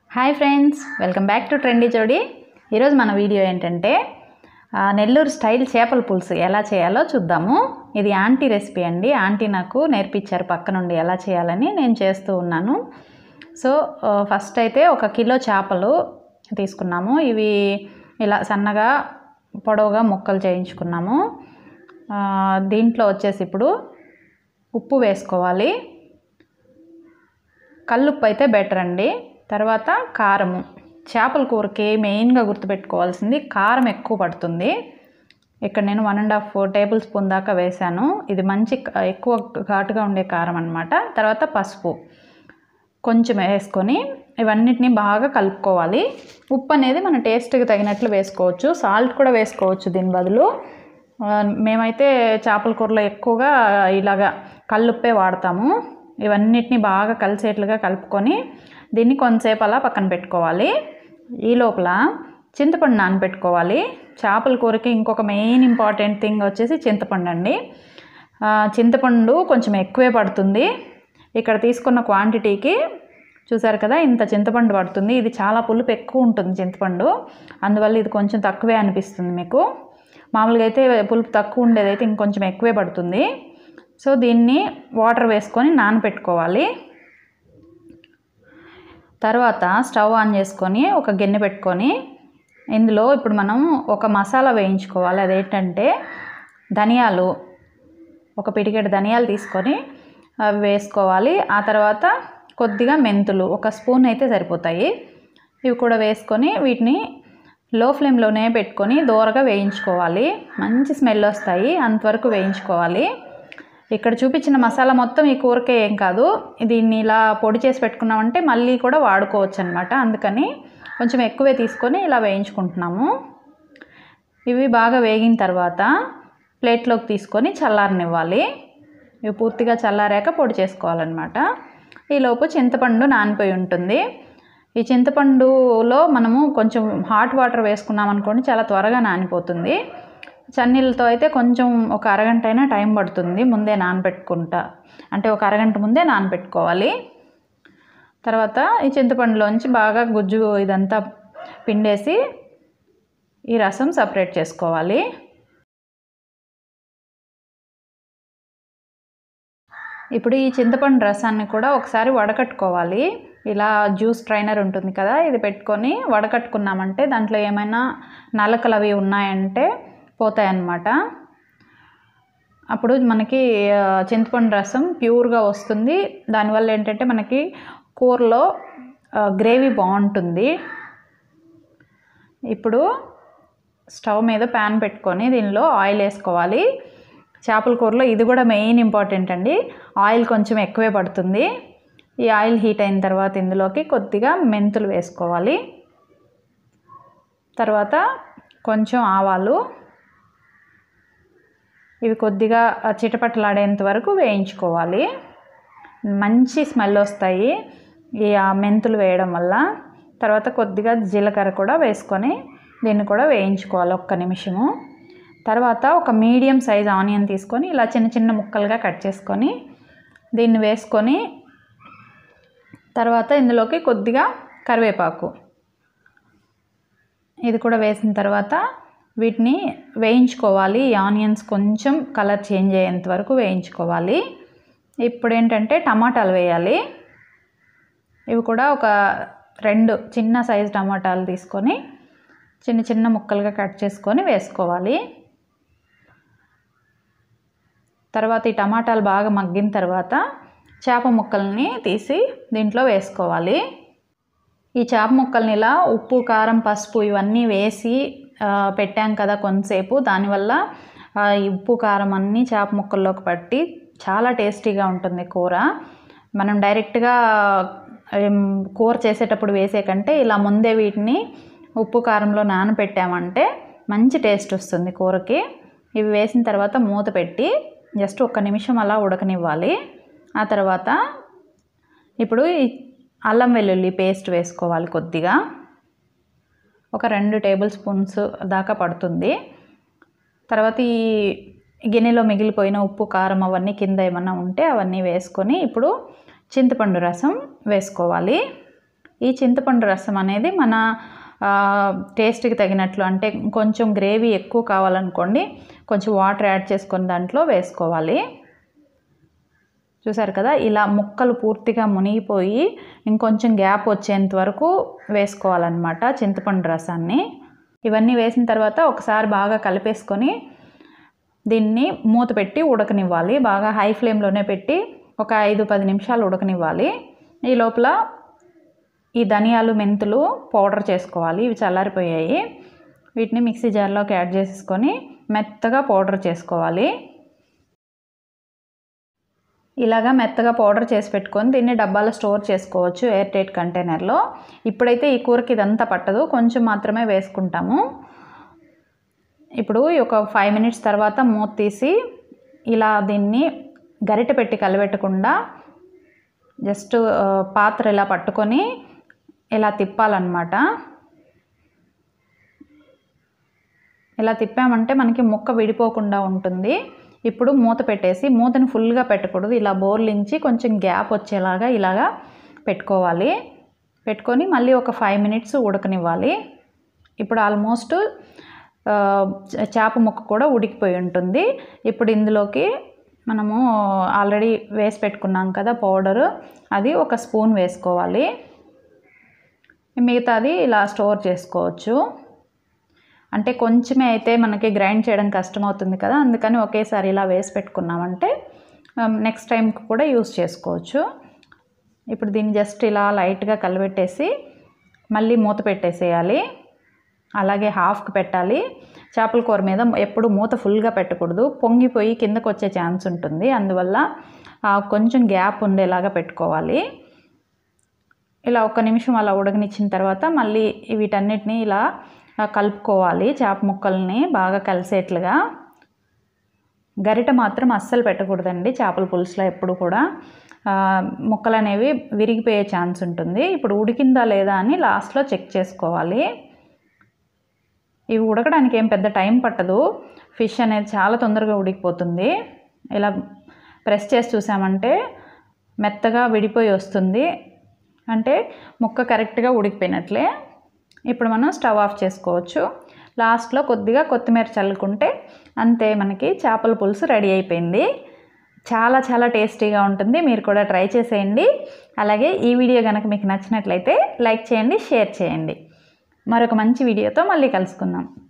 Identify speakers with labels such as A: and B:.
A: hi friends welcome back to trendy Jodi ఈరోజు మన video ఏంటంటే ఆ, నెల్లూరు స్టైల్ చేపల పులుసు ఎలా చేయాలో చూద్దాము ఇది ఆంటీ రెసిపీ అండి ఆంటీ నాకు నేర్పించారు పక్క నుండి ఎలా చేయాలని నేను చేస్తూ ఉన్నాను సో ఆ, ఫస్ట్ అయితే ఒక కిలో చేపలు తీసుకున్నాము ఇవి ఇలా సన్నగా పొడవుగా ముక్కలు చేయించుకున్నాము ఆ, దీంట్లో వచ్చేసి ఇప్పుడు ఉప్పు వేసుకోవాలి కల్లుప్పు అయితే బెటర్ అండి తర్వాత కారము చేపల కూరకి మెయిన్గా గుర్తుపెట్టుకోవాల్సింది కారం ఎక్కువ పడుతుంది ఇక్కడ నేను one and half tablespoon దాకా వేశాను ఇది మంచి క- ఎక్కువ ఘాటుగా ఉండే కారం అనమాట తర్వాత పసుపు కొంచెం వేసుకొని ఇవన్నిటిని బాగా కలుపుకోవాలి ఉప్పు అనేది మన టేస్ట్కి తగినట్లు వేసుకోవచ్చు సాల్ట్ కూడా వేసుకోవచ్చు దీని బదులు ఆ, మేమైతే చేపల కూరలో ఎక్కువగా ఇలాగా కల్లుప్పే వాడతాము ఇవన్నిటిని బాగా కలిసేట్లుగా కలుపుకొని దీన్ని కొంతసేపు అలా పక్కన పెట్టుకోవాలి ఈ లోపల చింతపండు నానబెట్టుకోవాలి చేపల కూరకి ఇంకొక మెయిన్ ఇంపార్టెంట్ థింగ్ వచ్చేసి చింతపండు అండి ఆ, చింతపండు కొంచెం ఎక్కువే పడుతుంది ఇక్కడ తీసుకున్న క్వాంటిటీకి చూసారు కదా ఇంత చింతపండు పడుతుంది ఇది చాలా పులుపు ఎక్కువ ఉంటుంది చింతపండు అందువల్ల ఇది కొంచెం తక్కువే అనిపిస్తుంది మీకు మామూలుగా అయితే పులుపు తక్కువ ఉండేదైతే ఇంకొంచెం ఎక్కువే పడుతుంది సో దీన్ని వాటర్ వేసుకొని నానబెట్టుకోవాలి తర్వాత స్టవ్ ఆన్ చేసుకొని ఒక గిన్నె పెట్టుకొని ఇందులో ఇప్పుడు మనం ఒక మసాలా వేయించుకోవాలి అదేంటంటే ధనియాలు ఒక పిడికెడు ధనియాలు తీసుకొని అవి వేసుకోవాలి ఆ తర్వాత కొద్దిగా మెంతులు ఒక స్పూన్ అయితే సరిపోతాయి ఇవి కూడా వేసుకొని వీటిని లో ఫ్లేమ్లోనే పెట్టుకొని దూరగా వేయించుకోవాలి మంచి స్మెల్ వస్తాయి అంతవరకు వేయించుకోవాలి ఇక్కడ చూపించిన మసాలా మొత్తం ఈ కూరకే ఏం కాదు దీన్ని ఇలా పొడి చేసి పెట్టుకున్నామంటే మళ్ళీ కూడా వాడుకోవచ్చు అనమాట అందుకని కొంచెం ఎక్కువే తీసుకొని ఇలా వేయించుకుంటున్నాము ఇవి బాగా వేగిన తర్వాత ప్లేట్లోకి తీసుకొని చల్లారనివ్వాలి ఇవి పూర్తిగా చల్లారాక పొడి చేసుకోవాలన్నమాట ఈలోపు చింతపండు నానిపోయి ఉంటుంది ఈ చింతపండులో మనము కొంచెం హాట్ వాటర్ వేసుకున్నాం అనుకోండి చాలా త్వరగా నానిపోతుంది చన్నీళ్ళతో అయితే కొంచెం ఒక అరగంట అయినా టైం పడుతుంది ముందే నానబెట్టుకుంటా అంటే ఒక అరగంట ముందే నానబెట్టుకోవాలి తర్వాత ఈ చింతపండులోంచి బాగా గుజ్జు ఇదంతా పిండేసి ఈ రసం సపరేట్ చేసుకోవాలి ఇప్పుడు ఈ చింతపండు రసాన్ని కూడా ఒకసారి వడకట్టుకోవాలి ఇలా జ్యూస్ ట్రైనర్ ఉంటుంది కదా ఇది పెట్టుకొని వడకట్టుకున్నామంటే దాంట్లో ఏమైనా నలకలు అవి ఉన్నాయంటే పోతాయన్నమాట అప్పుడు మనకి ఆ, చింతపండు రసం ప్యూర్గా వస్తుంది దానివల్ల ఏంటంటే మనకి కూరలో ఆ, గ్రేవీ బాగుంటుంది ఇప్పుడు స్టవ్ మీద ప్యాన్ పెట్టుకొని దీనిలో ఆయిల్ వేసుకోవాలి చేపల కూరలో ఇది కూడా మెయిన్ ఇంపార్టెంట్ అండి ఆయిల్ కొంచెం ఎక్కువే పడుతుంది ఈ ఆయిల్ హీట్ అయిన తర్వాత ఇందులోకి కొద్దిగా మెంతులు వేసుకోవాలి తర్వాత కొంచెం ఆవాలు ఇవి కొద్దిగా చిటపటలాడేంత వరకు వేయించుకోవాలి మంచి స్మెల్ వస్తాయి ఈ ఆ మెంతులు వేయడం వల్ల తర్వాత కొద్దిగా జీలకర్ర కూడా వేసుకొని దీన్ని కూడా వేయించుకోవాలి ఒక్క నిమిషము తర్వాత ఒక మీడియం సైజ్ ఆనియన్ తీసుకొని ఇలా చిన్న చిన్న ముక్కలుగా కట్ చేసుకొని దీన్ని వేసుకొని తర్వాత ఇందులోకి కొద్దిగా కరివేపాకు ఇది కూడా వేసిన తర్వాత వీటిని వేయించుకోవాలి ఈ ఆనియన్స్ కొంచెం కలర్ చేంజ్ అయ్యేంత వరకు వేయించుకోవాలి ఇప్పుడు ఏంటంటే టమాటాలు వేయాలి ఇవి కూడా ఒక రెండు చిన్న సైజు టమాటాలు తీసుకొని చిన్న చిన్న ముక్కలుగా కట్ చేసుకొని వేసుకోవాలి తర్వాత ఈ టమాటాలు బాగా మగ్గిన తర్వాత చేప ముక్కల్ని తీసి దీంట్లో వేసుకోవాలి ఈ చేప ముక్కల్ని ఇలా ఉప్పు కారం పసుపు ఇవన్నీ వేసి ఆ, పెట్టాం కదా కొంతసేపు దానివల్ల ఆ, ఈ ఉప్పు కారం అన్నీ చేప ముక్కల్లోకి పట్టి చాలా టేస్టీగా ఉంటుంది కూర మనం డైరెక్ట్గా ఏం, కూర చేసేటప్పుడు వేసే కంటే ఇలా ముందే వీటిని ఉప్పు కారంలో నానబెట్టామంటే మంచి టేస్ట్ వస్తుంది కూరకి ఇవి వేసిన తర్వాత మూత పెట్టి జస్ట్ ఒక్క నిమిషం అలా ఉడకనివ్వాలి ఆ తర్వాత ఇప్పుడు ఈ అల్లం వెల్లుల్లి పేస్ట్ వేసుకోవాలి కొద్దిగా ఒక రెండు టేబుల్ స్పూన్స్ దాకా పడుతుంది తర్వాత ఈ గిన్నెలో మిగిలిపోయిన ఉప్పు కారం అవన్నీ కింద ఏమన్నా ఉంటే అవన్నీ వేసుకొని ఇప్పుడు చింతపండు రసం వేసుకోవాలి ఈ చింతపండు రసం అనేది మన ఆ, టేస్ట్కి తగినట్లు అంటే కొంచెం గ్రేవీ ఎక్కువ కావాలనుకోండి కొంచెం వాటర్ యాడ్ చేసుకొని దాంట్లో వేసుకోవాలి చూసారు కదా ఇలా ముక్కలు పూర్తిగా మునిగిపోయి ఇంకొంచెం గ్యాప్ వచ్చేంత వరకు వేసుకోవాలన్నమాట చింతపండు రసాన్ని ఇవన్నీ వేసిన తర్వాత ఒకసారి బాగా కలిపేసుకొని దీన్ని మూత పెట్టి ఉడకనివ్వాలి బాగా హై ఫ్లేమ్లోనే పెట్టి ఒక ఐదు పది నిమిషాలు ఉడకనివ్వాలి ఈ లోపల ఈ ధనియాలు మెంతులు పౌడర్ చేసుకోవాలి ఇవి చల్లారిపోయాయి వీటిని మిక్సీ జార్లోకి యాడ్ చేసేసుకొని మెత్తగా పౌడర్ చేసుకోవాలి ఇలాగా మెత్తగా పౌడర్ చేసి పెట్టుకొని దీన్ని డబ్బాలో స్టోర్ చేసుకోవచ్చు ఎయిర్ టైట్ కంటైనర్లో ఇప్పుడైతే ఈ కూరకి ఇదంతా పట్టదు కొంచెం మాత్రమే వేసుకుంటాము ఇప్పుడు ఒక ఫైవ్ మినిట్స్ తర్వాత మూత తీసి ఇలా దీన్ని గరిటె పెట్టి కలబెట్టకుండా జస్ట్ ఆ, పాత్ర ఇలా పట్టుకొని ఇలా తిప్పాలన్నమాట ఇలా తిప్పామంటే మనకి ముక్క విడిపోకుండా ఉంటుంది ఇప్పుడు మూత పెట్టేసి మూతని ఫుల్గా పెట్టకూడదు ఇలా బోర్లించి కొంచెం గ్యాప్ వచ్చేలాగా ఇలాగా పెట్టుకోవాలి పెట్టుకొని మళ్ళీ ఒక ఫైవ్ మినిట్స్ ఉడకనివ్వాలి ఇప్పుడు ఆల్మోస్ట్ ఆ, చ- చేప ముక్క కూడా ఉడికిపోయి ఉంటుంది ఇప్పుడు ఇందులోకి మనము ఆల్రెడీ వేసి పెట్టుకున్నాం కదా పౌడరు అది ఒక స్పూన్ వేసుకోవాలి మిగతాది ఇలా స్టోర్ చేసుకోవచ్చు అంటే కొంచెమే అయితే మనకి గ్రైండ్ చేయడం కష్టం అవుతుంది కదా అందుకని ఒకేసారి ఇలా వేసి పెట్టుకున్నామంటే నెక్స్ట్ టైంకి కూడా యూస్ చేసుకోవచ్చు ఇప్పుడు దీన్ని జస్ట్ ఇలా లైట్గా కలబెట్టేసి మళ్ళీ మూత పెట్టేసేయాలి అలాగే హాఫ్కి పెట్టాలి చేపల కూర మీద ఎప్పుడు మూత ఫుల్గా పెట్టకూడదు పొంగిపోయి కిందకు వచ్చే ఛాన్స్ ఉంటుంది అందువల్ల ఆ, కొంచెం గ్యాప్ ఉండేలాగా పెట్టుకోవాలి ఇలా ఒక నిమిషం అలా ఉడకనిచ్చిన తర్వాత మళ్ళీ వీటన్నిటిని ఇలా ఆ, కలుపుకోవాలి చేప ముక్కల్ని బాగా కలిసేట్లుగా గరిట మాత్రం అస్సలు పెట్టకూడదండి చేపల పులుసులో ఎప్పుడు కూడా ఆ, ముక్కలు అనేవి విరిగిపోయే ఛాన్స్ ఉంటుంది ఇప్పుడు ఉడికిందా లేదా అని లాస్ట్లో చెక్ చేసుకోవాలి ఇవి ఉడకడానికి ఏం పెద్ద టైం పట్టదు ఫిష్ అనేది చాలా తొందరగా ఉడికిపోతుంది ఇలా ప్రెస్ చేసి చూసామంటే మెత్తగా విడిపోయి వస్తుంది అంటే ముక్క కరెక్ట్గా ఉడికిపోయినట్లే ఇప్పుడు మనం స్టవ్ ఆఫ్ చేసుకోవచ్చు లాస్ట్లో కొద్దిగా కొత్తిమీర చల్లుకుంటే అంతే మనకి చేపల పులుసు రెడీ అయిపోయింది చాలా చాలా టేస్టీగా ఉంటుంది మీరు కూడా ట్రై చేసేయండి అలాగే ఈ వీడియో కనుక మీకు నచ్చినట్లయితే లైక్ చేయండి షేర్ చేయండి మరొక మంచి వీడియోతో మళ్ళీ కలుసుకుందాం